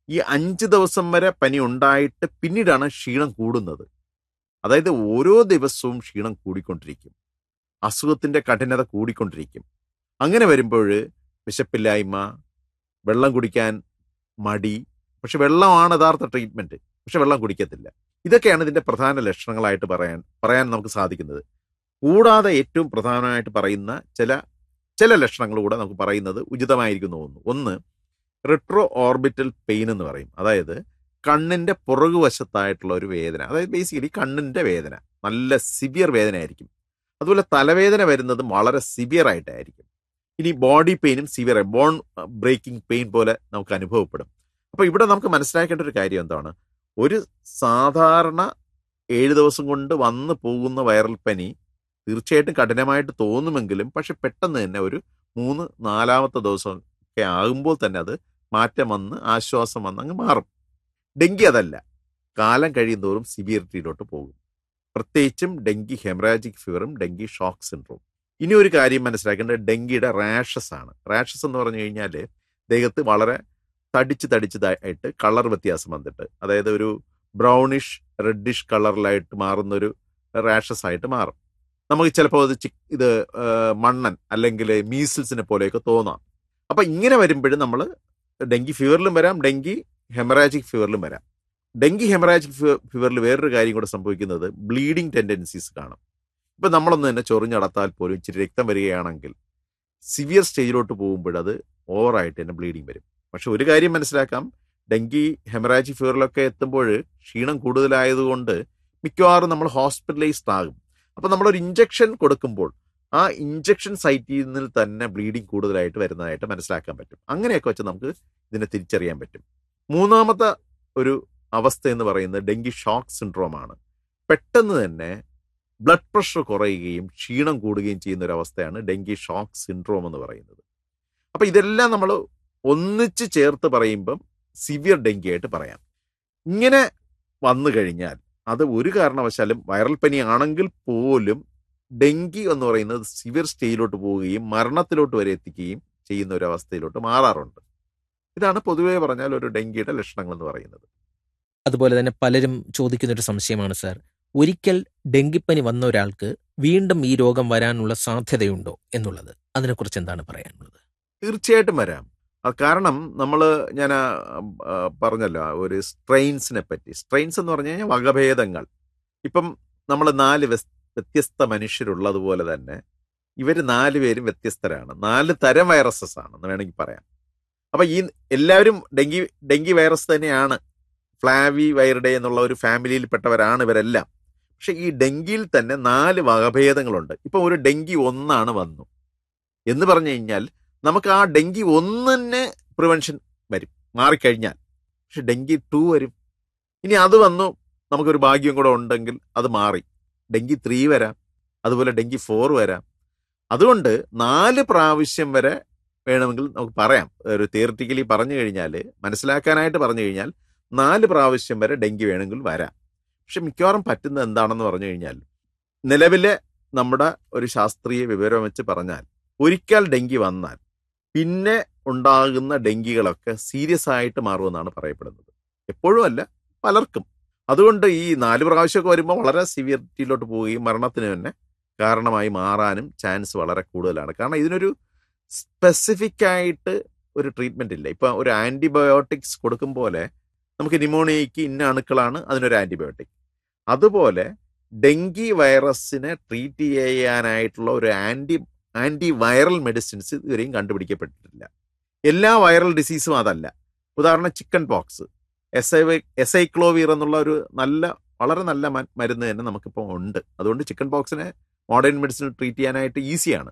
ഈ അഞ്ച് ദിവസം വരെ പനി ഉണ്ടായിട്ട് പിന്നീടാണ് ക്ഷീണം കൂടുന്നത് അതായത് ഓരോ ദിവസവും ക്ഷീണം കൂടിക്കൊണ്ടിരിക്കും അസുഖത്തിന്റെ കഠിനത കൂടിക്കൊണ്ടിരിക്കും അങ്ങനെ വരുമ്പോൾ വിശപ്പില്ലായ്മ വെള്ളം കുടിക്കാൻ മടി പക്ഷെ വെള്ളമാണ് യഥാർത്ഥ ട്രീറ്റ്മെന്റ് പക്ഷെ വെള്ളം കുടിക്കത്തില്ല ഇതൊക്കെയാണ് ഇതിന്റെ പ്രധാന ലക്ഷണങ്ങളായിട്ട് പറയാൻ പറയാൻ നമുക്ക് സാധിക്കുന്നത് കൂടാതെ ഏറ്റവും പ്രധാനമായിട്ട് പറയുന്ന ചില ചില ലക്ഷണങ്ങൾ കൂടെ നമുക്ക് പറയുന്നത് ഉചിതമായിരിക്കും തോന്നുന്നു ഒന്ന് റിട്രോ ഓർബിറ്റൽ പെയിൻ എന്ന് പറയും അതായത് കണ്ണിന്റെ പുറകുവശത്തായിട്ടുള്ള ഒരു വേദന അതായത് ബേസിക്കലി കണ്ണിന്റെ വേദന നല്ല സിവിയർ വേദന ആയിരിക്കും അതുപോലെ തലവേദന വരുന്നതും വളരെ സിവിയർ ആയിട്ടായിരിക്കും ഇനി ബോഡി പെയിനും സിവിയർ ബോൺ ബ്രേക്കിംഗ് പെയിൻ പോലെ നമുക്ക് അനുഭവപ്പെടും അപ്പൊ ഇവിടെ നമുക്ക് മനസ്സിലാക്കേണ്ട ഒരു കാര്യം എന്താണ് ഒരു സാധാരണ ഏഴ് ദിവസം കൊണ്ട് വന്നു പോകുന്ന വൈറൽ പനി തീർച്ചയായിട്ടും കഠിനമായിട്ട് തോന്നുമെങ്കിലും പക്ഷെ പെട്ടെന്ന് തന്നെ ഒരു മൂന്ന് നാലാമത്തെ ദിവസം ഒക്കെ ആകുമ്പോൾ തന്നെ അത് മാറ്റം വന്ന് ആശ്വാസം വന്ന് അങ്ങ് മാറും ഡെങ്കി അതല്ല കാലം കഴിയുന്തോറും സിവിയറിറ്റിയിലോട്ട് പോകും പ്രത്യേകിച്ചും ഡെങ്കി ഹെമറാജിക് ഫീവറും ഡെങ്കി ഷോക്ക് സിൻഡ്രോം ഇനി ഒരു കാര്യം മനസ്സിലാക്കേണ്ടത് ഡെങ്കിയുടെ റാഷസ് ആണ് റാഷസ് എന്ന് പറഞ്ഞു കഴിഞ്ഞാൽ ദേഹത്ത് വളരെ തടിച്ച് തടിച്ചതായിട്ട് കളർ വ്യത്യാസം വന്നിട്ട് അതായത് ഒരു ബ്രൗണിഷ് റെഡിഷ് കളറിലായിട്ട് മാറുന്ന ഒരു റാഷസ് ആയിട്ട് മാറും നമുക്ക് ചിലപ്പോൾ അത് ചി ഇത് ആ, മണ്ണൻ അല്ലെങ്കിൽ മീസിൽസിനെ പോലെയൊക്കെ തോന്നാം അപ്പൊ ഇങ്ങനെ വരുമ്പോഴും നമ്മൾ ഡെങ്കി ഫീവറിലും വരാം ഡെങ്കി ഹെമറാജിക് ഫീവറിലും വരാം ഡെങ്കി ഹെമറാജിക് ഫീവറിൽ വേറൊരു കാര്യം കൂടെ സംഭവിക്കുന്നത് ബ്ലീഡിങ് ടെൻഡൻസീസ് കാണും ഇപ്പൊ നമ്മളൊന്ന് തന്നെ ചൊറിഞ്ഞടത്താൽ പോലും ഇച്ചിരി രക്തം വരികയാണെങ്കിൽ സിവിയർ സ്റ്റേജിലോട്ട് പോകുമ്പോൾ അത് ഓവറായിട്ട് തന്നെ ബ്ലീഡിങ് വരും പക്ഷെ ഒരു കാര്യം മനസ്സിലാക്കാം ഡെങ്കി ഹെമറാജിക് ഫീവറിലൊക്കെ എത്തുമ്പോൾ ക്ഷീണം കൂടുതലായതുകൊണ്ട് മിക്കവാറും നമ്മൾ ഹോസ്പിറ്റലൈസ്ഡ് ആകും അപ്പൊ നമ്മളൊരു ഇഞ്ചക്ഷൻ കൊടുക്കുമ്പോൾ ആ ഇഞ്ചക്ഷൻ സൈറ്റിൽ നിന്ന് തന്നെ ബ്ലീഡിങ് കൂടുതലായിട്ട് വരുന്നതായിട്ട് മനസ്സിലാക്കാൻ പറ്റും അങ്ങനെയൊക്കെ വെച്ച് നമുക്ക് ഇതിനെ തിരിച്ചറിയാൻ പറ്റും മൂന്നാമത്തെ ഒരു അവസ്ഥ എന്ന് പറയുന്നത് ഡെങ്കി ഷോക്ക് സിൻഡ്രോം ആണ് പെട്ടെന്ന് തന്നെ ബ്ലഡ് പ്രഷർ കുറയുകയും ക്ഷീണം കൂടുകയും ചെയ്യുന്ന ഒരു അവസ്ഥയാണ് ഡെങ്കി ഷോക്ക് സിൻഡ്രോം എന്ന് പറയുന്നത് അപ്പൊ ഇതെല്ലാം നമ്മൾ ഒന്നിച്ച് ചേർത്ത് പറയുമ്പം സിവിയർ ഡെങ്കി ആയിട്ട് പറയാം ഇങ്ങനെ വന്നു കഴിഞ്ഞാൽ അത് ഒരു കാരണവശാലും വൈറൽ പനി ആണെങ്കിൽ പോലും ഡെങ്കി എന്ന് പറയുന്നത് സിവിയർ സ്റ്റേജിലോട്ട് പോവുകയും മരണത്തിലോട്ട് വരെ എത്തിക്കുകയും ചെയ്യുന്ന ഒരു അവസ്ഥയിലോട്ട് മാറാറുണ്ട് ഇതാണ് പൊതുവേ പറഞ്ഞാൽ ഒരു ഡെങ്കിയുടെ ലക്ഷണങ്ങൾ എന്ന് പറയുന്നത് അതുപോലെ തന്നെ പലരും ചോദിക്കുന്ന ഒരു സംശയമാണ് സാർ ഒരിക്കൽ ഡെങ്കിപ്പനി വന്ന ഒരാൾക്ക് വീണ്ടും ഈ രോഗം വരാനുള്ള സാധ്യതയുണ്ടോ എന്നുള്ളത് അതിനെക്കുറിച്ച് എന്താണ് പറയാനുള്ളത് തീർച്ചയായിട്ടും വരാം ആ കാരണം നമ്മൾ ഞാൻ ആ, ആ, പറഞ്ഞല്ലോ ആ ഒരു സ്ട്രെയിൻസിനെ പറ്റി സ്ട്രെയിൻസ് എന്ന് പറഞ്ഞു കഴിഞ്ഞാൽ വകഭേദങ്ങൾ ഇപ്പം നമ്മൾ നാല് വ്യസ്- വ്യത്യസ്ത മനുഷ്യരുള്ളതുപോലെ തന്നെ ഇവർ നാല് പേരും വ്യത്യസ്തരാണ് നാല് തരം വൈറസസ് ആണ് എന്ന് വേണമെങ്കിൽ പറയാം അപ്പൊ ഈ എല്ലാവരും ഡെങ്കി ഡെങ്കി വൈറസ് തന്നെയാണ് ഫ്ലാവി വൈറഡേ എന്നുള്ള ഒരു ഫാമിലിയിൽപ്പെട്ടവരാണ് ഇവരെല്ലാം പക്ഷെ ഈ ഡെങ്കിയിൽ തന്നെ നാല് വകഭേദങ്ങളുണ്ട് ഇപ്പൊ ഒരു ഡെങ്കി ഒന്നാണ് വന്നു എന്ന് പറഞ്ഞു കഴിഞ്ഞാൽ നമുക്ക് ആ ഡെങ്കി ഒന്നിന് പ്രിവെൻഷൻ വരും മാറിക്കഴിഞ്ഞാൽ പക്ഷെ ഡെങ്കി ടു വരും ഇനി അത് വന്നു നമുക്കൊരു ഭാഗ്യം കൂടെ ഉണ്ടെങ്കിൽ അത് മാറി ഡെങ്കി ത്രീ വരാം അതുപോലെ ഡെങ്കി ഫോർ വരാം അതുകൊണ്ട് നാല് പ്രാവശ്യം വരെ വേണമെങ്കിൽ നമുക്ക് പറയാം ഒരു തിയറിറ്റിക്കലി പറഞ്ഞു കഴിഞ്ഞാൽ മനസ്സിലാക്കാനായിട്ട് പറഞ്ഞു കഴിഞ്ഞാൽ നാല് പ്രാവശ്യം വരെ ഡെങ്കി വേണമെങ്കിൽ വരാം പക്ഷെ മിക്കവാറും പറ്റുന്നത് എന്താണെന്ന് പറഞ്ഞു കഴിഞ്ഞാൽ നിലവിലെ നമ്മുടെ ഒരു ശാസ്ത്രീയ വിവരം വെച്ച് പറഞ്ഞാൽ ഒരിക്കൽ ഡെങ്കി വന്നാൽ പിന്നെ ഉണ്ടാകുന്ന ഡെങ്കികളൊക്കെ സീരിയസ് ആയിട്ട് മാറുമെന്നാണ് പറയപ്പെടുന്നത് എപ്പോഴും അല്ല പലർക്കും അതുകൊണ്ട് ഈ നാല് പ്രാവശ്യമൊക്കെ വരുമ്പോൾ വളരെ സിവിയറിറ്റിയിലോട്ട് പോവുകയും മരണത്തിന് തന്നെ കാരണമായി മാറാനും ചാൻസ് വളരെ കൂടുതലാണ് കാരണം ഇതിനൊരു സ്പെസിഫിക് ആയിട്ട് ഒരു ട്രീറ്റ്മെന്റ് ഇല്ല ഇപ്പൊ ഒരു ആന്റിബയോട്ടിക്സ് കൊടുക്കും പോലെ നമുക്ക് ന്യൂമോണിയയ്ക്ക് ഇന്ന അണുക്കളാണ് അതിനൊരു ആന്റിബയോട്ടിക് അതുപോലെ ഡെങ്കി വൈറസിനെ ട്രീറ്റ് ചെയ്യാനായിട്ടുള്ള ഒരു ആന്റി ആന്റി വൈറൽ മെഡിസിൻസ് ഇതുവരെയും കണ്ടുപിടിക്കപ്പെട്ടിട്ടില്ല എല്ലാ വൈറൽ ഡിസീസും അതല്ല ഉദാഹരണം ചിക്കൻ പോക്സ് എസ് ഐ എസൈക്ലോവീർ എന്നുള്ള ഒരു നല്ല വളരെ നല്ല മ- മരുന്ന് തന്നെ നമുക്കിപ്പോൾ ഉണ്ട് അതുകൊണ്ട് ചിക്കൻ പോക്സിനെ മോഡേൺ മെഡിസിൻ ട്രീറ്റ് ചെയ്യാനായിട്ട് ഈസിയാണ്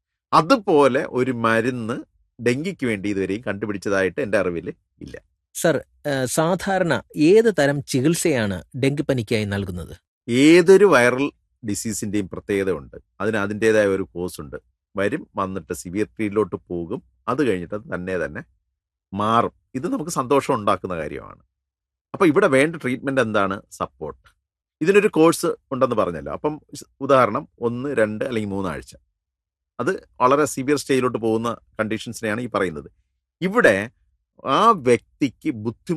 അതുപോലെ ഒരു മരുന്ന് ഡെങ്കിക്ക് വേണ്ടി ഇതുവരെയും കണ്ടുപിടിച്ചതായിട്ട് എൻ്റെ അറിവിൽ ഇല്ല സർ ഏഹ്, സാധാരണ ഏത് തരം ചികിത്സയാണ് ഡെങ്കിപ്പനിക്കായി നൽകുന്നത് ഏതൊരു വൈറൽ ഡിസീസിന്റെയും പ്രത്യേകത ഉണ്ട് അതിന് അതിൻ്റെതായ ഒരു കോഴ്സ് ഉണ്ട് വരും വന്നിട്ട് സിവിയറിറ്റിയിലോട്ട് പോകും അത് കഴിഞ്ഞിട്ട് അത് തന്നെ തന്നെ മാറും ഇത് നമുക്ക് സന്തോഷം ഉണ്ടാക്കുന്ന കാര്യമാണ് അപ്പൊ ഇവിടെ വേണ്ട ട്രീറ്റ്മെന്റ് എന്താണ് സപ്പോർട്ട് ഇതിനൊരു കോഴ്സ് ഉണ്ടെന്ന് പറഞ്ഞല്ലോ അപ്പം ഉദാഹരണം ഒന്ന് രണ്ട് അല്ലെങ്കിൽ മൂന്നാഴ്ച അത് വളരെ സിവിയർ സ്റ്റേജിലോട്ട് പോകുന്ന കണ്ടീഷൻസിനെയാണ് ഈ പറയുന്നത് ഇവിടെ ആ വ്യക്തിക്ക് ബുദ്ധിമുട്ട്